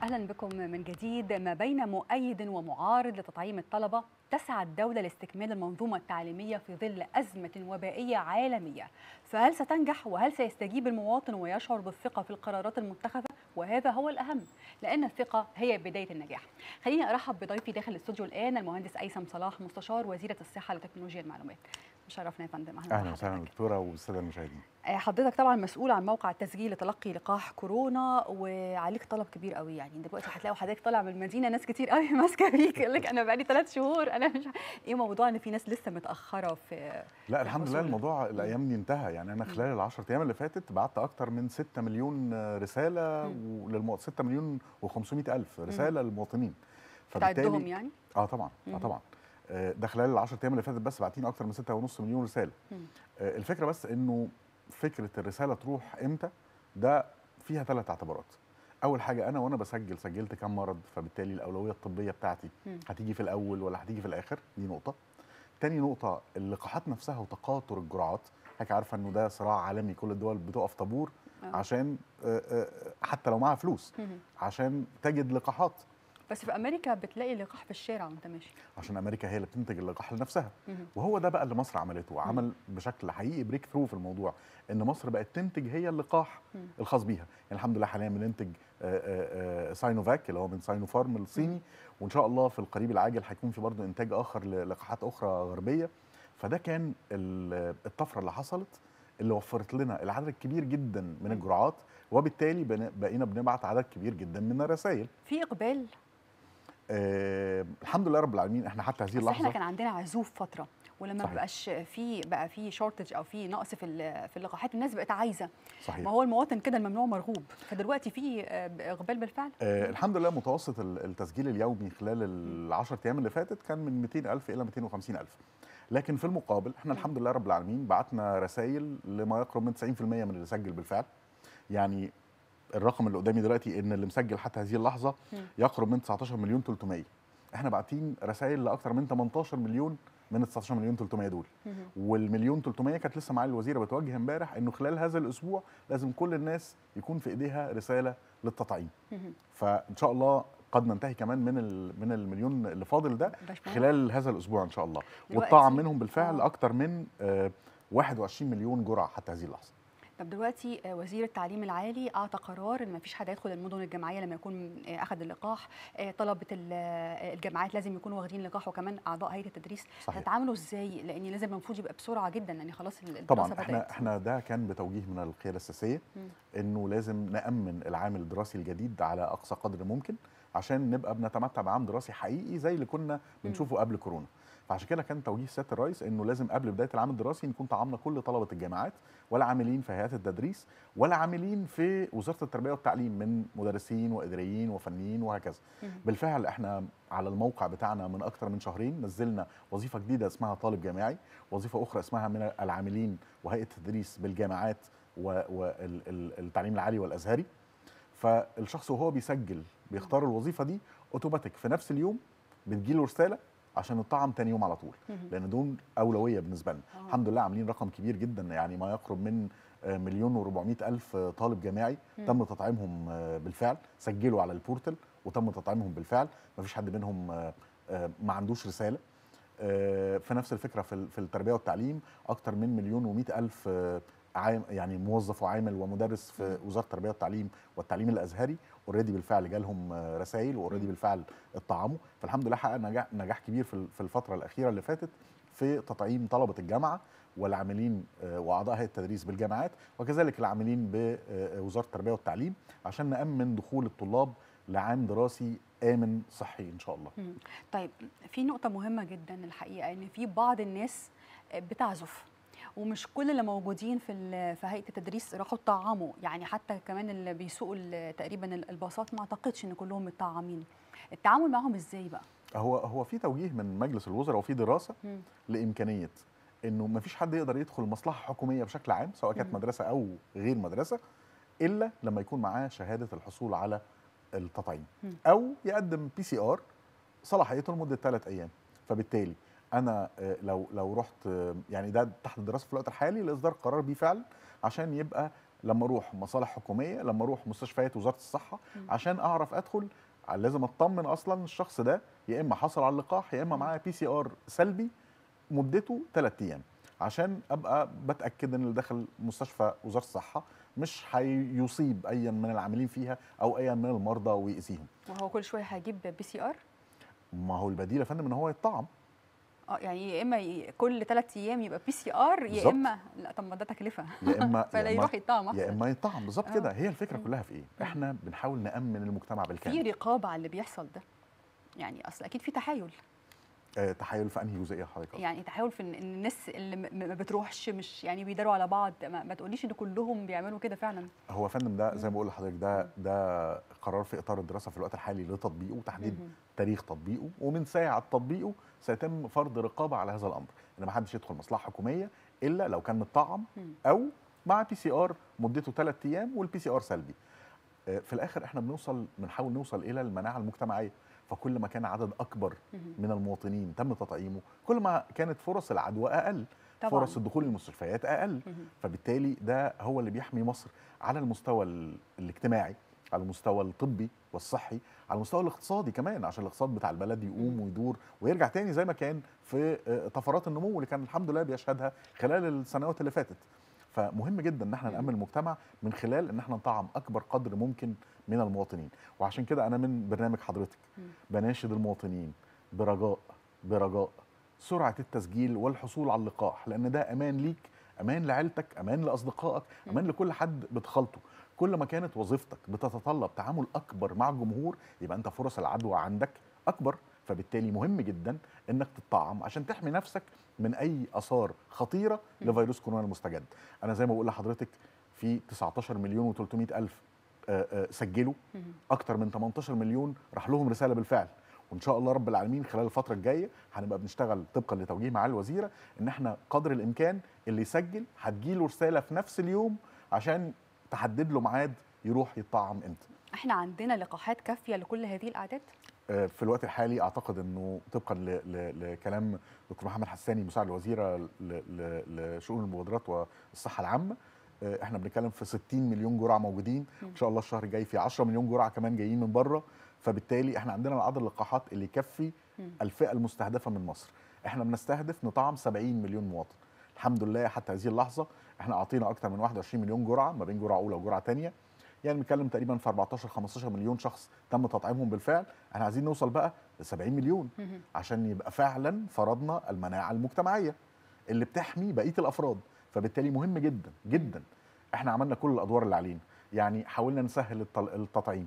اهلا بكم من جديد ما بين مؤيد ومعارض لتطعيم الطلبه تسعى الدوله لاستكمال المنظومه التعليميه في ظل ازمه وبائيه عالميه فهل ستنجح وهل سيستجيب المواطن ويشعر بالثقه في القرارات المتخذه وهذا هو الاهم لان الثقه هي بدايه النجاح خليني ارحب بضيفي داخل الاستوديو الان المهندس ايسم صلاح مستشار وزيره الصحه لتكنولوجيا المعلومات شرفنا يا فندم اهلا اهلا وسهلا دكتوره والساده المشاهدين حضرتك طبعا مسؤول عن موقع التسجيل لتلقي لقاح كورونا وعليك طلب كبير قوي يعني دلوقتي هتلاقوا حضرتك طالع من المدينه ناس كتير قوي ماسكه فيك يقول لك انا بقالي ثلاث شهور انا مش ايه موضوع ان في ناس لسه متاخره في لا الحمد لله الموضوع الايام دي انتهى يعني انا خلال ال 10 ايام اللي فاتت بعت اكتر من 6 مليون رساله للمو... 6 مليون و500 الف رساله للمواطنين فبالتالي يعني اه طبعا اه طبعا ده خلال ال 10 ايام اللي فاتت بس باعتين اكتر من 6.5 مليون رساله مم. الفكره بس انه فكره الرساله تروح امتى ده فيها ثلاث اعتبارات اول حاجه انا وانا بسجل سجلت كام مرض فبالتالي الاولويه الطبيه بتاعتي مم. هتيجي في الاول ولا هتيجي في الاخر دي نقطه تاني نقطه اللقاحات نفسها وتقاطر الجرعات حضرتك عارفه انه ده صراع عالمي كل الدول بتقف طابور أوه. عشان حتى لو معاها فلوس مم. عشان تجد لقاحات بس في امريكا بتلاقي لقاح في الشارع وانت ماشي عشان امريكا هي اللي بتنتج اللقاح لنفسها وهو ده بقى اللي مصر عملته وعمل بشكل حقيقي بريك ثرو في الموضوع ان مصر بقت تنتج هي اللقاح الخاص بيها يعني الحمد لله حاليا بننتج ساينوفاك اللي هو من ساينوفارم الصيني وان شاء الله في القريب العاجل هيكون في برضه انتاج اخر للقاحات اخرى غربيه فده كان الطفره اللي حصلت اللي وفرت لنا العدد الكبير جدا من الجرعات وبالتالي بقينا بنبعت عدد كبير جدا من الرسائل في اقبال آه الحمد لله رب العالمين احنا حتى هذه اللحظه احنا كان عندنا عزوف فتره ولما ما بقاش في بقى في شورتج او في نقص في في اللقاحات الناس بقت عايزه صحيح. ما هو المواطن كده الممنوع مرغوب فدلوقتي في اقبال بالفعل آه الحمد لله متوسط التسجيل اليومي خلال ال 10 ايام اللي فاتت كان من 200000 الى 250000 لكن في المقابل احنا الحمد لله رب العالمين بعتنا رسائل لما يقرب من 90% من اللي سجل بالفعل يعني الرقم اللي قدامي دلوقتي ان اللي مسجل حتى هذه اللحظه يقرب من 19 مليون 300 احنا باعتين رسائل لاكثر من 18 مليون من ال 19 مليون 300 دول والمليون 300 كانت لسه معالي الوزيره بتوجه امبارح انه خلال هذا الاسبوع لازم كل الناس يكون في ايديها رساله للتطعيم فان شاء الله قد ننتهي كمان من من المليون اللي فاضل ده خلال هذا الاسبوع ان شاء الله والطعم منهم بالفعل اكثر من 21 مليون جرعه حتى هذه اللحظه طب دلوقتي وزير التعليم العالي اعطى قرار ان ما فيش حد يدخل المدن الجامعيه لما يكون اخذ اللقاح طلبه الجامعات لازم يكونوا واخدين لقاح وكمان اعضاء هيئه التدريس هتتعاملوا ازاي لان لازم المفروض يبقى بسرعه جدا يعني خلاص الدراسه طبعا بدأت. احنا احنا ده كان بتوجيه من القياده السياسيه انه لازم نامن العام الدراسي الجديد على اقصى قدر ممكن عشان نبقى بنتمتع بعام دراسي حقيقي زي اللي كنا بنشوفه قبل كورونا فعشان كده كان توجيه سياده الرئيس انه لازم قبل بدايه العام الدراسي نكون طعمنا كل طلبه الجامعات ولا عاملين في هيئات التدريس ولا عاملين في وزاره التربيه والتعليم من مدرسين واداريين وفنيين وهكذا بالفعل احنا على الموقع بتاعنا من اكثر من شهرين نزلنا وظيفه جديده اسمها طالب جامعي وظيفه اخرى اسمها من العاملين وهيئه التدريس بالجامعات والتعليم العالي والازهري فالشخص وهو بيسجل بيختار الوظيفه دي اوتوماتيك في نفس اليوم بتجيله رساله عشان الطعم تاني يوم على طول لان دول اولويه بالنسبه لنا آه. الحمد لله عاملين رقم كبير جدا يعني ما يقرب من مليون و400 الف طالب جامعي مم. تم تطعيمهم بالفعل سجلوا على البورتال وتم تطعيمهم بالفعل ما فيش حد منهم ما عندوش رساله في نفس الفكره في التربيه والتعليم اكتر من مليون و100 الف عام يعني موظف وعامل ومدرس في وزاره التربيه والتعليم والتعليم الازهري اوريدي بالفعل جالهم رسائل واوريدي بالفعل اتطعموا فالحمد لله حقق نجاح, نجاح كبير في الفتره الاخيره اللي فاتت في تطعيم طلبه الجامعه والعاملين واعضاء هيئه التدريس بالجامعات وكذلك العاملين بوزاره التربيه والتعليم عشان نامن دخول الطلاب لعام دراسي امن صحي ان شاء الله. طيب في نقطه مهمه جدا الحقيقه ان في بعض الناس بتعزف ومش كل اللي موجودين في في هيئه التدريس راحوا اتطعموا يعني حتى كمان اللي بيسوقوا تقريبا الباصات ما اعتقدش ان كلهم متطعمين التعامل معاهم ازاي بقى هو هو في توجيه من مجلس الوزراء وفي دراسه م. لامكانيه انه ما فيش حد يقدر يدخل مصلحه حكوميه بشكل عام سواء كانت مدرسه او غير مدرسه الا لما يكون معاه شهاده الحصول على التطعيم م. او يقدم بي سي ار صلاحيته لمده ثلاث ايام فبالتالي انا لو لو رحت يعني ده تحت الدراسه في الوقت الحالي لاصدار قرار بيه فعلا عشان يبقى لما اروح مصالح حكوميه لما اروح مستشفيات وزاره الصحه مم. عشان اعرف ادخل لازم اطمن اصلا الشخص ده يا اما حصل على اللقاح يا اما مم. معاه بي سي ار سلبي مدته 3 ايام عشان ابقى بتاكد ان اللي داخل مستشفى وزاره الصحه مش هيصيب ايا من العاملين فيها او ايا من المرضى ويأذيهم وهو كل شويه هيجيب بي سي ار ما هو البديل يا فندم ان هو يتطعم اه يعني يا اما ي- كل ثلاث ايام يبقى بي سي ار يا بالظبط. اما لا طب ما ده تكلفه يا اما فلا يا اما يروح يطعم يا احسن اما يطعم بالظبط آه. كده هي الفكره مم. كلها في ايه احنا بنحاول نامن المجتمع في بالكامل رقابه على اللي بيحصل ده يعني اصل اكيد في تحايل آه تحايل في انهي جزئيه حضرتك قصدك؟ يعني تحاول في ان إن الناس اللي م- ما بتروحش مش يعني بيداروا على بعض ما, ما تقوليش ان كلهم بيعملوا كده فعلا هو يا فندم ده زي مم. ما بقول لحضرتك ده ده قرار في اطار الدراسه في الوقت الحالي لتطبيقه وتحديد مهم. تاريخ تطبيقه ومن ساعه تطبيقه سيتم فرض رقابه على هذا الامر ان ما حدش يدخل مصلحه حكوميه الا لو كان متطعم مم. او مع بي سي ار مدته ثلاث ايام والبي سي ار سلبي آه، في الاخر احنا بنوصل بنحاول نوصل الى المناعه المجتمعيه فكل ما كان عدد اكبر مهم. من المواطنين تم تطعيمه كل ما كانت فرص العدوى اقل طبعا فرص الدخول للمستشفيات اقل مهم. فبالتالي ده هو اللي بيحمي مصر على المستوى ال- الاجتماعي على المستوى الطبي والصحي على المستوى الاقتصادي كمان عشان الاقتصاد بتاع البلد يقوم مم. ويدور ويرجع تاني زي ما كان في آه، طفرات النمو اللي كان الحمد لله بيشهدها خلال السنوات اللي فاتت فمهم جدا ان احنا مم. نامن المجتمع من خلال ان احنا نطعم اكبر قدر ممكن من المواطنين وعشان كده انا من برنامج حضرتك مم. بناشد المواطنين برجاء برجاء سرعه التسجيل والحصول على اللقاح لان ده امان ليك امان لعيلتك امان لاصدقائك مم. امان لكل حد بتخلطه كل ما كانت وظيفتك بتتطلب تعامل اكبر مع الجمهور يبقى انت فرص العدوى عندك اكبر فبالتالي مهم جدا انك تطعم عشان تحمي نفسك من اي اثار خطيره مم. لفيروس كورونا المستجد انا زي ما بقول لحضرتك في 19 مليون و300 الف آه، آه، سجلوا مهم. اكتر من 18 مليون راح لهم رساله بالفعل وان شاء الله رب العالمين خلال الفتره الجايه هنبقى بنشتغل طبقا لتوجيه معالي الوزيره ان احنا قدر الامكان اللي يسجل هتجيله رساله في نفس اليوم عشان تحدد له ميعاد يروح يطعم امتى احنا عندنا لقاحات كافيه لكل هذه الاعداد آه، في الوقت الحالي اعتقد انه طبقا ل- ل- لكلام دكتور محمد حساني مساعد الوزيره ل- ل- لشؤون المبادرات والصحه العامه آه، احنا بنتكلم في 60 مليون جرعه موجودين مم. ان شاء الله الشهر الجاي في 10 مليون جرعه كمان جايين من بره فبالتالي احنا عندنا عدد اللقاحات اللي يكفي مم. الفئه المستهدفه من مصر احنا بنستهدف نطعم 70 مليون مواطن الحمد لله حتى هذه اللحظه احنا اعطينا اكثر من 21 مليون جرعه ما بين جرعه اولى وجرعه ثانيه يعني بنتكلم تقريبا في 14 15 مليون شخص تم تطعيمهم بالفعل احنا عايزين نوصل بقى ل 70 مليون مهم. عشان يبقى فعلا فرضنا المناعه المجتمعيه اللي بتحمي بقيه الافراد فبالتالي مهم جدا جدا احنا عملنا كل الادوار اللي علينا يعني حاولنا نسهل التل- التطعيم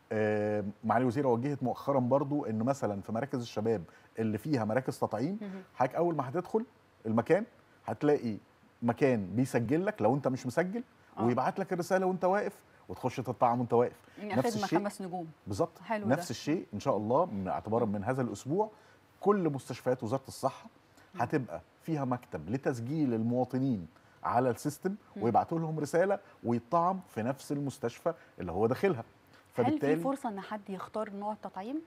آه، معالي الوزيره وجهت مؤخرا برضو ان مثلا في مراكز الشباب اللي فيها مراكز تطعيم مهم. حضرتك اول ما هتدخل المكان هتلاقي مكان بيسجل لك لو انت مش مسجل آه. ويبعت لك الرساله وانت واقف وتخش تطعم وانت واقف يعني نفس خدمه الشيء. خمس نجوم بالظبط حلو نفس ده. الشيء ان شاء الله من اعتبارا من هذا الاسبوع كل مستشفيات وزاره الصحه مم. هتبقى فيها مكتب لتسجيل المواطنين على السيستم مم. ويبعتوا لهم رساله ويطعم في نفس المستشفى اللي هو داخلها هل في فبالتالي فرصه ان حد يختار نوع التطعيم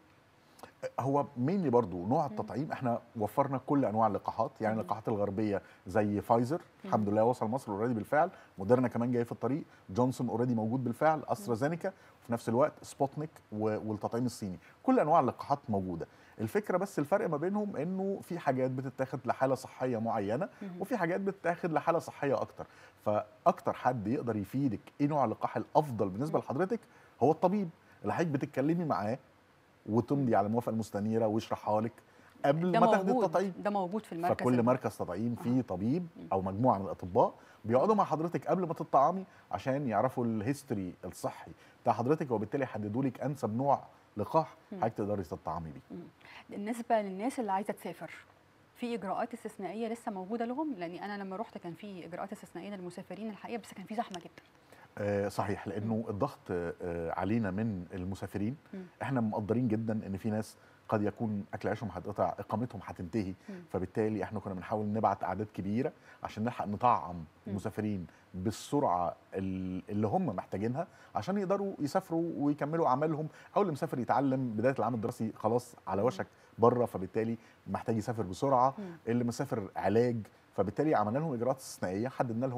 هو مينلي برضو نوع مم. التطعيم احنا وفرنا كل انواع اللقاحات يعني مم. اللقاحات الغربيه زي فايزر الحمد لله وصل مصر اوريدي بالفعل موديرنا كمان جاي في الطريق جونسون اوريدي موجود بالفعل استرازينيكا وفي نفس الوقت سبوتنيك و- والتطعيم الصيني كل انواع اللقاحات موجوده الفكره بس الفرق ما بينهم انه في حاجات بتتاخد لحاله صحيه معينه مهم. وفي حاجات بتتاخد لحاله صحيه اكتر فاكتر حد يقدر يفيدك ايه نوع اللقاح الافضل بالنسبه مم. لحضرتك هو الطبيب اللي حضرتك بتتكلمي معاه وتمضي على الموافقه المستنيره ويشرحها لك قبل ده ما تاخدي موجود التطعيم ده موجود في المركز فكل ال- مركز تطعيم فيه آه. طبيب مم. او مجموعه من الاطباء بيقعدوا مع حضرتك قبل ما تطعمي عشان يعرفوا الهيستوري الصحي بتاع حضرتك وبالتالي يحددوا لك انسب نوع لقاح مم. حضرتك تقدري تطعمي بيه بالنسبه للناس اللي عايزه تسافر في اجراءات استثنائيه لسه موجوده لهم لاني انا لما رحت كان في اجراءات استثنائيه للمسافرين الحقيقه بس كان في زحمه جدا آه صحيح لانه الضغط آه علينا من المسافرين مم. احنا مقدرين جدا ان في ناس قد يكون اكل عيشهم هتقطع اقامتهم هتنتهي مم. فبالتالي احنا كنا بنحاول نبعت اعداد كبيره عشان نلحق نطعم المسافرين بالسرعه ال- اللي هم محتاجينها عشان يقدروا يسافروا ويكملوا اعمالهم او اللي مسافر يتعلم بدايه العام الدراسي خلاص على مم. وشك بره فبالتالي محتاج يسافر بسرعه مم. اللي مسافر علاج فبالتالي عملنا لهم اجراءات استثنائيه حددنا لهم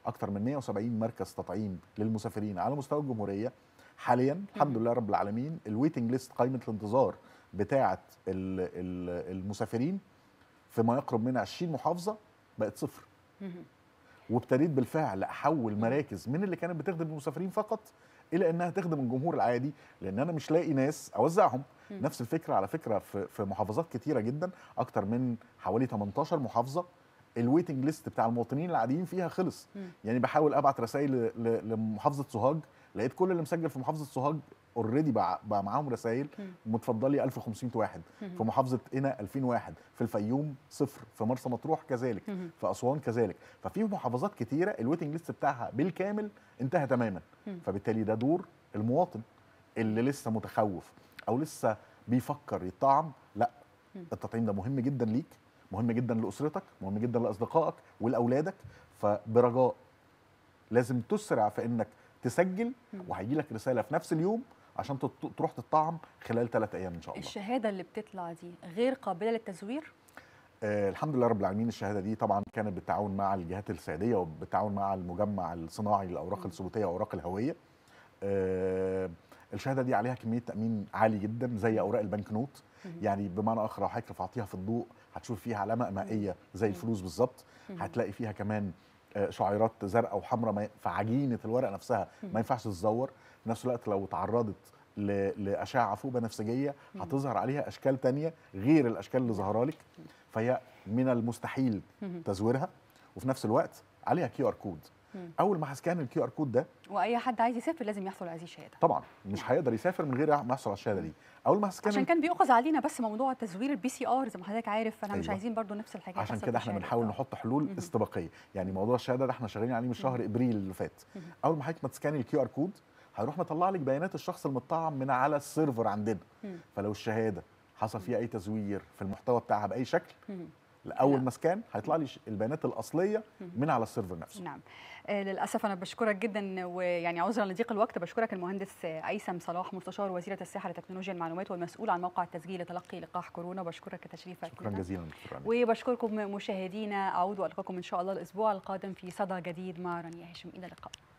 اكتر من 170 مركز تطعيم للمسافرين على مستوى الجمهوريه حاليا الحمد لله رب العالمين الويتنج ليست قائمه الانتظار بتاعه ال- ال- المسافرين في ما يقرب من 20 محافظه بقت صفر مهم. وابتديت بالفعل احول مراكز من اللي كانت بتخدم المسافرين فقط الى انها تخدم الجمهور العادي لان انا مش لاقي ناس اوزعهم مم. نفس الفكره على فكره في في محافظات كتيره جدا اكتر من حوالي 18 محافظه الويتنج ليست بتاع المواطنين العاديين فيها خلص مم. يعني بحاول ابعت رسائل ل- ل- لمحافظه سوهاج لقيت كل اللي مسجل في محافظه سوهاج اوريدي بقى, بقى معاهم رسائل مم. متفضلي 1500 واحد مهم. في محافظه قنا 2000 واحد في الفيوم صفر في مرسى مطروح كذلك مهم. في اسوان كذلك ففي محافظات كتيره الويتنج ليست بتاعها بالكامل انتهى تماما مم. فبالتالي ده دور المواطن اللي لسه متخوف او لسه بيفكر يطعم لا مم. التطعيم ده مهم جدا ليك مهم جدا لاسرتك مهم جدا لاصدقائك ولاولادك فبرجاء لازم تسرع في انك تسجل مم. وهيجي لك رساله في نفس اليوم عشان تط- تروح تطعم خلال ثلاث ايام ان شاء الله الشهاده اللي بتطلع دي غير قابله للتزوير آه الحمد لله رب العالمين الشهاده دي طبعا كانت بالتعاون مع الجهات السياديه وبالتعاون مع المجمع الصناعي للاوراق مم. الثبوتيه واوراق الهويه آه الشهاده دي عليها كميه تامين عالي جدا زي اوراق البنك نوت مهم. يعني بمعنى اخر لو حضرتك رفعتيها في الضوء هتشوف فيها علامه مائيه زي مم. الفلوس بالظبط مهم. هتلاقي فيها كمان آه، شعيرات زرقاء وحمراء ما- في عجينه الورقه نفسها مم. ما ينفعش تتزور في نفس الوقت لو تعرضت ل- لاشعه فوق بنفسجيه مم. هتظهر عليها اشكال تانية غير الاشكال اللي ظاهره لك فهي من المستحيل مهم. تزويرها وفي نفس الوقت عليها كيو ار كود مم. اول ما هسكان الكيو ار كود ده واي حد عايز يسافر لازم يحصل على هذه الشهاده طبعا مش هيقدر يسافر من غير ما يحصل على الشهاده دي اول ما هسكان عشان كان بيؤخذ علينا بس موضوع تزوير البي سي ار زي ما حضرتك عارف فاحنا مش أيوة. عايزين برضو نفس الحاجه عشان تحصل كده في احنا الشهادة. بنحاول آه. نحط حلول مهم. استباقيه يعني موضوع الشهاده ده احنا شغالين عليه من شهر ابريل اللي فات مهم. اول ما حضرتك ما تسكاني الكيو ار كود هيروح مطلع لك بيانات الشخص المطعم من على السيرفر عندنا مم. فلو الشهاده حصل فيها اي تزوير في المحتوى بتاعها باي شكل مهم. لاول لا. ما سكان هيطلع لي ش- البيانات الاصليه مهم. من على السيرفر نفسه نعم آه للاسف انا بشكرك جدا ويعني عذرا لضيق الوقت بشكرك المهندس آه، ايسم صلاح مستشار وزيره الصحه لتكنولوجيا المعلومات والمسؤول عن موقع التسجيل لتلقي لقاح كورونا بشكرك تشريفك شكرا لنا. جزيلا دكتور رانيا. وبشكركم مشاهدينا اعود والقاكم ان شاء الله الاسبوع القادم في صدى جديد مع رانيا هاشم الى اللقاء